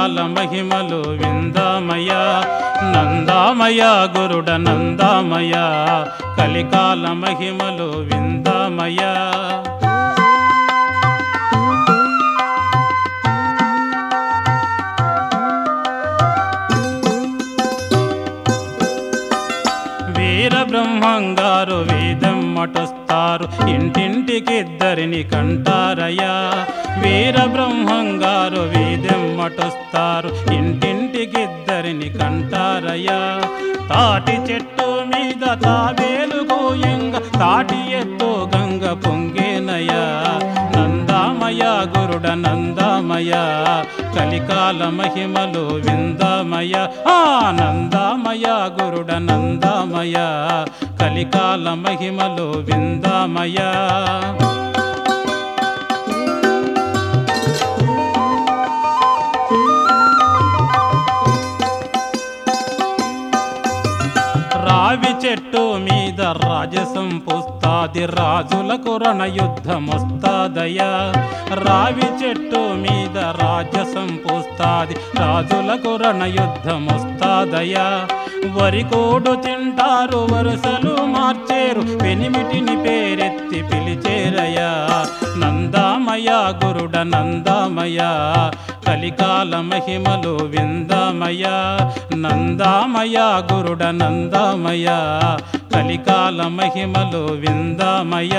కలికాల మహిమలు విందామయ నందామయ గురుడ నందామయ కలికాల మహిమలు విందామయ వీర బ్రహ్మంగారు వేదం మటుస్తారు ఇంటింటికి ఇద్దరిని కంటారయ్యా వీర బ్రహ్మంగారు వేదం మటుస్తారు ఇంటింటికి ఇద్దరిని కంటారయ్యా తాటి చెట్టు మీద తాబేలు గోయంగ తాటి ఎత్తు గంగ పొంగేనయ్యా నందామయ గురుడ నందామయ కలికాల మహిమలు విందామయ ఆనందామయ గురుడ నందామయ కలికాల మహిమలు విందామయ రావి చెట్టు మీద రాజసం పుస్తాది రాజులకు రణయుద్ధమొస్తాదయ్యా రావి చెట్టు మీద రాజసం పుస్తాది రాజులకు రణయుద్ధమొస్తాదయ్యా వరి కోడు తింటారు వరుసలు మార్చేరు పెనిమిటిని పేరెత్తి పిలిచేరయ్యా నందామయ గురుడ నందామయ కలికాల మహిమలు విందామయ నందామయ గురుడ నందామయ కలికాల మహిమలు విందామయ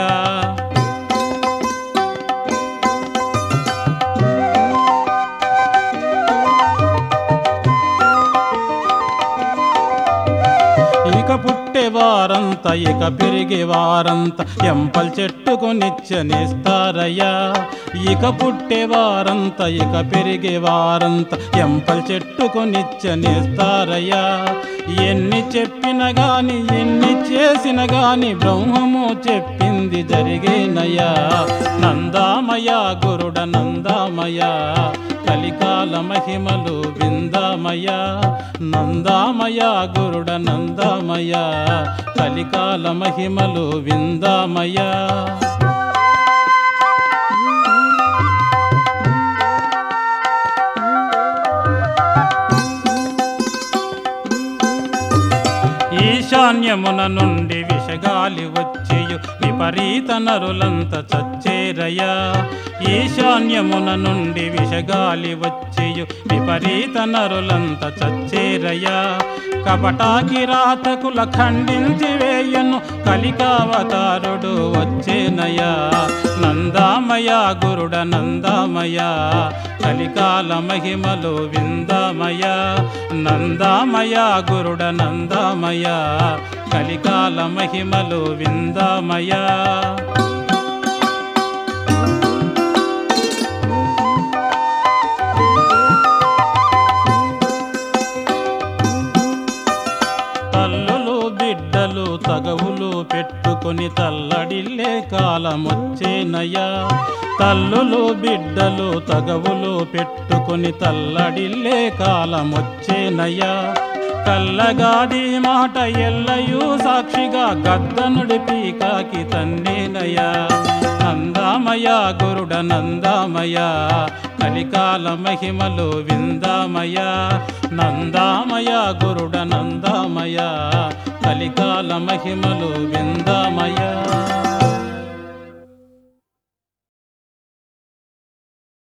ఇక పుట్టే వారంత ఇక పెరిగే వారంత ఎంపల్ చెట్టుకు నిత్యనిస్తారయ్యా ఇక పుట్టే వారంత ఇక పెరిగే వారంత ఎంపల్ చెట్టుకు నిత్యనిస్తారయ్యా ఎన్ని చెప్పిన గాని ఎన్ని చేసిన గాని బ్రహ్మము చెప్పింది జరిగేనయ్యా నందామయ గురుడ నందామయ కలికాల మహిమలు విందామయ నందామయ గురుడ నందామయ కలికాల మహిమలు విందామయ ఈశాన్యమున నుండి విషగాలి వచ్చేయు విపరీత నరులంత చచ్చేరయ్యా ఈశాన్యమున నుండి విషగాలి వచ్చేయు విపరీత నరులంత చచ్చేరయ్యా కపటాకి రాతకుల ఖండించి వేయను కలికావతారుడు వచ్చేనయ్యా నందామయ గురుడ నందామయ కలికాల మహిమలు విందామయ నందామయ గురుడ నందామయ కలికాల మహిమలు విందామయ తల్లులు బిడ్డలు తగవులు పెట్టుకొని తల్లడిల్లే కాలమొచ్చేనయ్యా తల్లులు బిడ్డలు తగవులు పెట్టుకొని తల్లడిల్లే కాలమొచ్చేనయ్యా కల్లగాది మాట ఎల్లయూ సాక్షిగా గద్దనుడి పీకాకి తన్నేనయ్యా నందామయ గురుడ నందామయ కలికాల మహిమలు విందామయ నందామయ గురుడ నందామయ కలికాల మహిమలు విందామయ